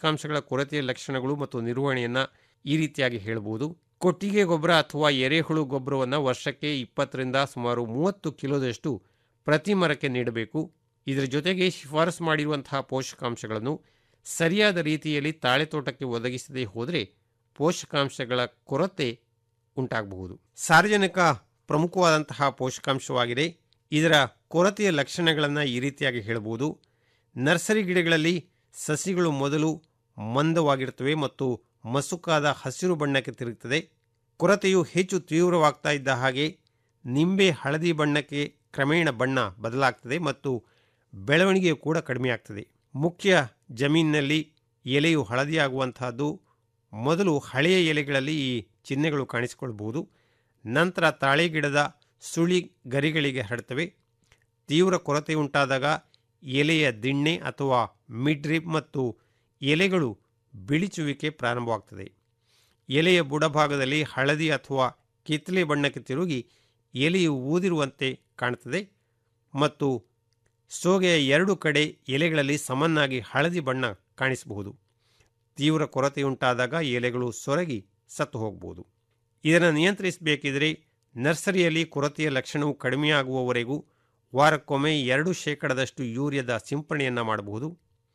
ಪೋಷಕಾಂಶಗಳ ಕೊರತೆಯ ಲಕ್ಷಣಗಳು ಮತ್ತು ನಿರ್ವಹಣೆಯನ್ನು ಈ ರೀತಿಯಾಗಿ ಹೇಳ್ಬೋದು ಕೊಟ್ಟಿಗೆ ಗೊಬ್ಬರ ಅಥವಾ ಎರೆಹುಳು ಗೊಬ್ಬರವನ್ನು ವರ್ಷಕ್ಕೆ ಇಪ್ಪತ್ತರಿಂದ ಸುಮಾರು ಮೂವತ್ತು ಕಿಲೋದಷ್ಟು ಪ್ರತಿ ಮರಕ್ಕೆ ನೀಡಬೇಕು ಇದರ ಜೊತೆಗೆ ಶಿಫಾರಸು ಮಾಡಿರುವಂತಹ ಪೋಷಕಾಂಶಗಳನ್ನು ಸರಿಯಾದ ರೀತಿಯಲ್ಲಿ ತಾಳೆ ತೋಟಕ್ಕೆ ಒದಗಿಸದೇ ಹೋದರೆ ಪೋಷಕಾಂಶಗಳ ಕೊರತೆ ಉಂಟಾಗಬಹುದು ಸಾರ್ವಜನಿಕ ಪ್ರಮುಖವಾದಂತಹ ಪೋಷಕಾಂಶವಾಗಿದೆ ಇದರ ಕೊರತೆಯ ಲಕ್ಷಣಗಳನ್ನು ಈ ರೀತಿಯಾಗಿ ಹೇಳ್ಬೋದು ನರ್ಸರಿ ಗಿಡಗಳಲ್ಲಿ ಸಸಿಗಳು ಮೊದಲು ಮಂದವಾಗಿರ್ತವೆ ಮತ್ತು ಮಸುಕಾದ ಹಸಿರು ಬಣ್ಣಕ್ಕೆ ತಿರುಗುತ್ತದೆ ಕೊರತೆಯು ಹೆಚ್ಚು ತೀವ್ರವಾಗ್ತಾ ಇದ್ದ ಹಾಗೆ ನಿಂಬೆ ಹಳದಿ ಬಣ್ಣಕ್ಕೆ ಕ್ರಮೇಣ ಬಣ್ಣ ಬದಲಾಗ್ತದೆ ಮತ್ತು ಬೆಳವಣಿಗೆಯು ಕೂಡ ಕಡಿಮೆಯಾಗ್ತದೆ ಮುಖ್ಯ ಜಮೀನಿನಲ್ಲಿ ಎಲೆಯು ಹಳದಿಯಾಗುವಂತಹದ್ದು ಮೊದಲು ಹಳೆಯ ಎಲೆಗಳಲ್ಲಿ ಈ ಚಿಹ್ನೆಗಳು ಕಾಣಿಸಿಕೊಳ್ಬಹುದು ನಂತರ ತಾಳೆ ಗಿಡದ ಸುಳಿ ಗರಿಗಳಿಗೆ ಹರಡ್ತವೆ ತೀವ್ರ ಕೊರತೆ ಉಂಟಾದಾಗ ಎಲೆಯ ದಿಣ್ಣೆ ಅಥವಾ ಮಿಡ್ರಿಪ್ ಮತ್ತು ಎಲೆಗಳು ಬಿಳಿಚುವಿಕೆ ಪ್ರಾರಂಭವಾಗ್ತದೆ ಎಲೆಯ ಬುಡಭಾಗದಲ್ಲಿ ಹಳದಿ ಅಥವಾ ಕಿತ್ತಲೆ ಬಣ್ಣಕ್ಕೆ ತಿರುಗಿ ಎಲೆಯು ಊದಿರುವಂತೆ ಕಾಣುತ್ತದೆ ಮತ್ತು ಸೋಗೆಯ ಎರಡು ಕಡೆ ಎಲೆಗಳಲ್ಲಿ ಸಮನಾಗಿ ಹಳದಿ ಬಣ್ಣ ಕಾಣಿಸಬಹುದು ತೀವ್ರ ಕೊರತೆಯುಂಟಾದಾಗ ಎಲೆಗಳು ಸೊರಗಿ ಸತ್ತು ಹೋಗಬಹುದು ಇದನ್ನು ನಿಯಂತ್ರಿಸಬೇಕಿದ್ರೆ ನರ್ಸರಿಯಲ್ಲಿ ಕೊರತೆಯ ಲಕ್ಷಣವು ಕಡಿಮೆಯಾಗುವವರೆಗೂ ವಾರಕ್ಕೊಮ್ಮೆ ಎರಡು ಶೇಕಡದಷ್ಟು ಯೂರಿಯಾದ ಸಿಂಪರಣೆಯನ್ನು ಮಾಡಬಹುದು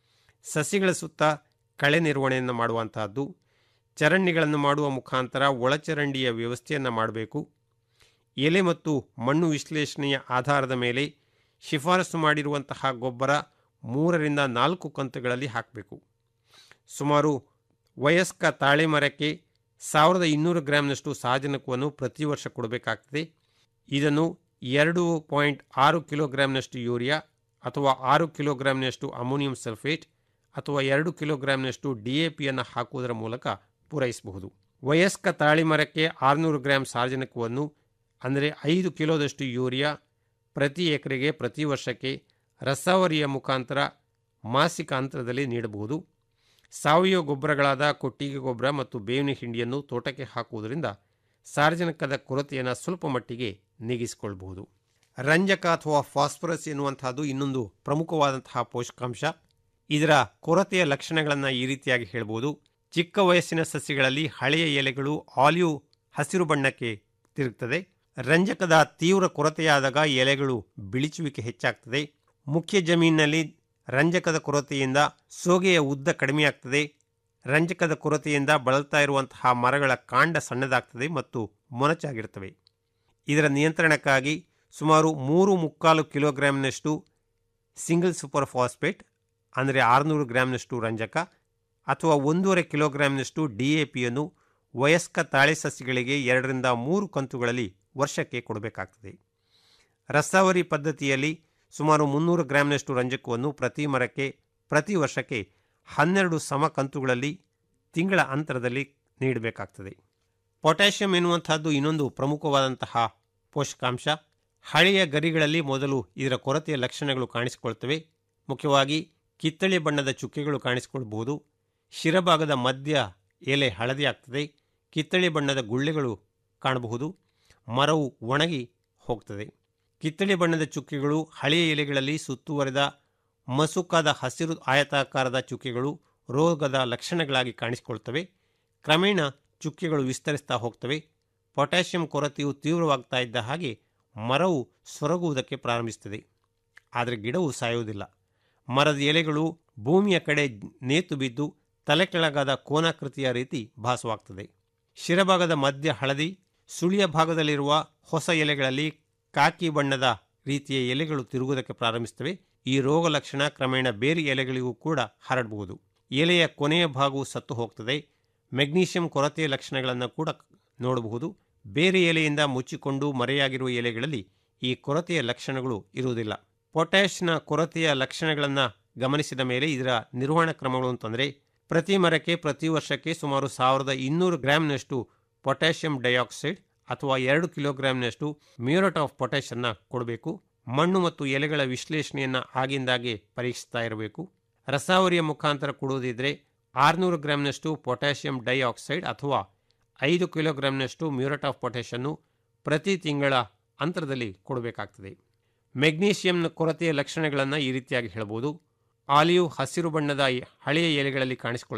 ಸಸಿಗಳ ಸುತ್ತ ಕಳೆ ನಿರ್ವಹಣೆಯನ್ನು ಮಾಡುವಂತಹದ್ದು ಚರಂಡಿಗಳನ್ನು ಮಾಡುವ ಮುಖಾಂತರ ಒಳಚರಂಡಿಯ ವ್ಯವಸ್ಥೆಯನ್ನು ಮಾಡಬೇಕು ಎಲೆ ಮತ್ತು ಮಣ್ಣು ವಿಶ್ಲೇಷಣೆಯ ಆಧಾರದ ಮೇಲೆ ಶಿಫಾರಸು ಮಾಡಿರುವಂತಹ ಗೊಬ್ಬರ ಮೂರರಿಂದ ನಾಲ್ಕು ಕಂತುಗಳಲ್ಲಿ ಹಾಕಬೇಕು ಸುಮಾರು ವಯಸ್ಕ ತಾಳೆ ಮರಕ್ಕೆ ಸಾವಿರದ ಇನ್ನೂರು ಗ್ರಾಮ್ನಷ್ಟು ಸಾರಜನಕವನ್ನು ಪ್ರತಿ ವರ್ಷ ಕೊಡಬೇಕಾಗ್ತದೆ ಇದನ್ನು ಎರಡು ಪಾಯಿಂಟ್ ಆರು ಕಿಲೋಗ್ರಾಮ್ನಷ್ಟು ಯೂರಿಯಾ ಅಥವಾ ಆರು ಕಿಲೋಗ್ರಾಮ್ನಷ್ಟು ಅಮೋನಿಯಂ ಸಲ್ಫೇಟ್ ಅಥವಾ ಎರಡು ಕಿಲೋಗ್ರಾಮ್ನಷ್ಟು ಡಿ ಎ ಪಿಯನ್ನು ಹಾಕುವುದರ ಮೂಲಕ ಪೂರೈಸಬಹುದು ವಯಸ್ಕ ತಾಳಿ ಮರಕ್ಕೆ ಆರುನೂರು ಗ್ರಾಂ ಸಾರಜನಕವನ್ನು ಅಂದರೆ ಐದು ಕಿಲೋದಷ್ಟು ಯೂರಿಯಾ ಪ್ರತಿ ಎಕರೆಗೆ ಪ್ರತಿ ವರ್ಷಕ್ಕೆ ರಸಾವರಿಯ ಮುಖಾಂತರ ಮಾಸಿಕ ಅಂತರದಲ್ಲಿ ನೀಡಬಹುದು ಸಾವಯವ ಗೊಬ್ಬರಗಳಾದ ಕೊಟ್ಟಿಗೆ ಗೊಬ್ಬರ ಮತ್ತು ಬೇವಿನ ಹಿಂಡಿಯನ್ನು ತೋಟಕ್ಕೆ ಹಾಕುವುದರಿಂದ ಸಾರ್ವಜನಿಕದ ಕೊರತೆಯನ್ನು ಸ್ವಲ್ಪ ಮಟ್ಟಿಗೆ ನೀಗಿಸಿಕೊಳ್ಳಬಹುದು ರಂಜಕ ಅಥವಾ ಫಾಸ್ಫರಸ್ ಎನ್ನುವಂತಹದ್ದು ಇನ್ನೊಂದು ಪ್ರಮುಖವಾದಂತಹ ಪೋಷಕಾಂಶ ಇದರ ಕೊರತೆಯ ಲಕ್ಷಣಗಳನ್ನು ಈ ರೀತಿಯಾಗಿ ಹೇಳ್ಬೋದು ಚಿಕ್ಕ ವಯಸ್ಸಿನ ಸಸ್ಯಗಳಲ್ಲಿ ಹಳೆಯ ಎಲೆಗಳು ಆಲಿವ್ ಹಸಿರು ಬಣ್ಣಕ್ಕೆ ತಿರುಗ್ತದೆ ರಂಜಕದ ತೀವ್ರ ಕೊರತೆಯಾದಾಗ ಎಲೆಗಳು ಬಿಳಿಚುವಿಕೆ ಹೆಚ್ಚಾಗ್ತದೆ ಮುಖ್ಯ ಜಮೀನಿನಲ್ಲಿ ರಂಜಕದ ಕೊರತೆಯಿಂದ ಸೋಗೆಯ ಉದ್ದ ಕಡಿಮೆಯಾಗ್ತದೆ ರಂಜಕದ ಕೊರತೆಯಿಂದ ಬಳಲ್ತಾ ಇರುವಂತಹ ಮರಗಳ ಕಾಂಡ ಸಣ್ಣದಾಗ್ತದೆ ಮತ್ತು ಮೊನಚಾಗಿರ್ತವೆ ಇದರ ನಿಯಂತ್ರಣಕ್ಕಾಗಿ ಸುಮಾರು ಮೂರು ಮುಕ್ಕಾಲು ಕಿಲೋಗ್ರಾಮ್ನಷ್ಟು ಸಿಂಗಲ್ ಸೂಪರ್ ಫಾಸ್ಫೇಟ್ ಅಂದರೆ ಆರುನೂರು ಗ್ರಾಮ್ನಷ್ಟು ರಂಜಕ ಅಥವಾ ಒಂದೂವರೆ ಕಿಲೋಗ್ರಾಮ್ನಷ್ಟು ಡಿ ಎ ಪಿಯನ್ನು ವಯಸ್ಕ ತಾಳೆ ಸಸ್ಯಗಳಿಗೆ ಎರಡರಿಂದ ಮೂರು ಕಂತುಗಳಲ್ಲಿ ವರ್ಷಕ್ಕೆ ಕೊಡಬೇಕಾಗ್ತದೆ ರಸಾವರಿ ಪದ್ಧತಿಯಲ್ಲಿ ಸುಮಾರು ಮುನ್ನೂರು ಗ್ರಾಮ್ನಷ್ಟು ರಂಜಕವನ್ನು ಪ್ರತಿ ಮರಕ್ಕೆ ಪ್ರತಿ ವರ್ಷಕ್ಕೆ ಹನ್ನೆರಡು ಸಮ ಕಂತುಗಳಲ್ಲಿ ತಿಂಗಳ ಅಂತರದಲ್ಲಿ ನೀಡಬೇಕಾಗ್ತದೆ ಪೊಟ್ಯಾಷಿಯಂ ಎನ್ನುವಂತಹದ್ದು ಇನ್ನೊಂದು ಪ್ರಮುಖವಾದಂತಹ ಪೋಷಕಾಂಶ ಹಳೆಯ ಗರಿಗಳಲ್ಲಿ ಮೊದಲು ಇದರ ಕೊರತೆಯ ಲಕ್ಷಣಗಳು ಕಾಣಿಸಿಕೊಳ್ತವೆ ಮುಖ್ಯವಾಗಿ ಕಿತ್ತಳೆ ಬಣ್ಣದ ಚುಕ್ಕೆಗಳು ಕಾಣಿಸಿಕೊಳ್ಬಹುದು ಶಿರಭಾಗದ ಮಧ್ಯ ಎಲೆ ಹಳದಿ ಆಗ್ತದೆ ಕಿತ್ತಳೆ ಬಣ್ಣದ ಗುಳ್ಳೆಗಳು ಕಾಣಬಹುದು ಮರವು ಒಣಗಿ ಹೋಗ್ತದೆ ಕಿತ್ತಳೆ ಬಣ್ಣದ ಚುಕ್ಕೆಗಳು ಹಳೆಯ ಎಲೆಗಳಲ್ಲಿ ಸುತ್ತುವರೆದ ಮಸುಕಾದ ಹಸಿರು ಆಯತಾಕಾರದ ಚುಕ್ಕೆಗಳು ರೋಗದ ಲಕ್ಷಣಗಳಾಗಿ ಕಾಣಿಸಿಕೊಳ್ತವೆ ಕ್ರಮೇಣ ಚುಕ್ಕೆಗಳು ವಿಸ್ತರಿಸ್ತಾ ಹೋಗ್ತವೆ ಪೊಟ್ಯಾಷಿಯಂ ಕೊರತೆಯು ತೀವ್ರವಾಗ್ತಾ ಇದ್ದ ಹಾಗೆ ಮರವು ಸೊರಗುವುದಕ್ಕೆ ಪ್ರಾರಂಭಿಸ್ತದೆ ಆದರೆ ಗಿಡವು ಸಾಯುವುದಿಲ್ಲ ಮರದ ಎಲೆಗಳು ಭೂಮಿಯ ಕಡೆ ನೇತು ಬಿದ್ದು ತಲೆ ಕೆಳಗಾದ ಕೋನಾಕೃತಿಯ ರೀತಿ ಭಾಸವಾಗ್ತದೆ ಶಿರಭಾಗದ ಮಧ್ಯ ಹಳದಿ ಸುಳಿಯ ಭಾಗದಲ್ಲಿರುವ ಹೊಸ ಎಲೆಗಳಲ್ಲಿ ಕಾಕಿ ಬಣ್ಣದ ರೀತಿಯ ಎಲೆಗಳು ತಿರುಗುವುದಕ್ಕೆ ಪ್ರಾರಂಭಿಸುತ್ತವೆ ಈ ರೋಗ ಲಕ್ಷಣ ಕ್ರಮೇಣ ಬೇರೆ ಎಲೆಗಳಿಗೂ ಕೂಡ ಹರಡಬಹುದು ಎಲೆಯ ಕೊನೆಯ ಭಾಗವು ಸತ್ತು ಹೋಗ್ತದೆ ಮೆಗ್ನೀಷಿಯಂ ಕೊರತೆಯ ಲಕ್ಷಣಗಳನ್ನು ಕೂಡ ನೋಡಬಹುದು ಬೇರೆ ಎಲೆಯಿಂದ ಮುಚ್ಚಿಕೊಂಡು ಮರೆಯಾಗಿರುವ ಎಲೆಗಳಲ್ಲಿ ಈ ಕೊರತೆಯ ಲಕ್ಷಣಗಳು ಇರುವುದಿಲ್ಲ ಪೊಟ್ಯಾಷ್ನ ಕೊರತೆಯ ಲಕ್ಷಣಗಳನ್ನು ಗಮನಿಸಿದ ಮೇಲೆ ಇದರ ನಿರ್ವಹಣಾ ಕ್ರಮಗಳು ಅಂತಂದರೆ ಪ್ರತಿ ಮರಕ್ಕೆ ಪ್ರತಿ ವರ್ಷಕ್ಕೆ ಸುಮಾರು ಸಾವಿರದ ಇನ್ನೂರು ಗ್ರಾಮ್ನಷ್ಟು ಪೊಟ್ಯಾಷಿಯಂ ಡೈಆಕ್ಸೈಡ್ ಅಥವಾ ಎರಡು ಕಿಲೋಗ್ರಾಮ್ನಷ್ಟು ಮ್ಯೂರೇಟ್ ಆಫ್ ಪೊಟ್ಯಾಷನ್ನ ಕೊಡಬೇಕು ಮಣ್ಣು ಮತ್ತು ಎಲೆಗಳ ವಿಶ್ಲೇಷಣೆಯನ್ನು ಆಗಿಂದಾಗೆ ಪರೀಕ್ಷಿಸ್ತಾ ಇರಬೇಕು ರಸಾವರಿಯ ಮುಖಾಂತರ ಕೊಡುವುದಿದ್ರೆ ಆರುನೂರು ಗ್ರಾಮ್ನಷ್ಟು ಪೊಟ್ಯಾಷಿಯಂ ಡೈಆಕ್ಸೈಡ್ ಅಥವಾ ಐದು ಕಿಲೋಗ್ರಾಮ್ನಷ್ಟು ಮ್ಯೂರೇಟ್ ಆಫ್ ಪೊಟ್ಯಾಷನ್ನು ಪ್ರತಿ ತಿಂಗಳ ಅಂತರದಲ್ಲಿ ಕೊಡಬೇಕಾಗ್ತದೆ ಮೆಗ್ನೀಷಿಯಂನ ಕೊರತೆಯ ಲಕ್ಷಣಗಳನ್ನು ಈ ರೀತಿಯಾಗಿ ಹೇಳ್ಬೋದು ಆಲಿವ್ ಹಸಿರು ಬಣ್ಣದ ಹಳೆಯ ಎಲೆಗಳಲ್ಲಿ ಕಾಣಿಸಿಕೊಳ್ಳುತ್ತದೆ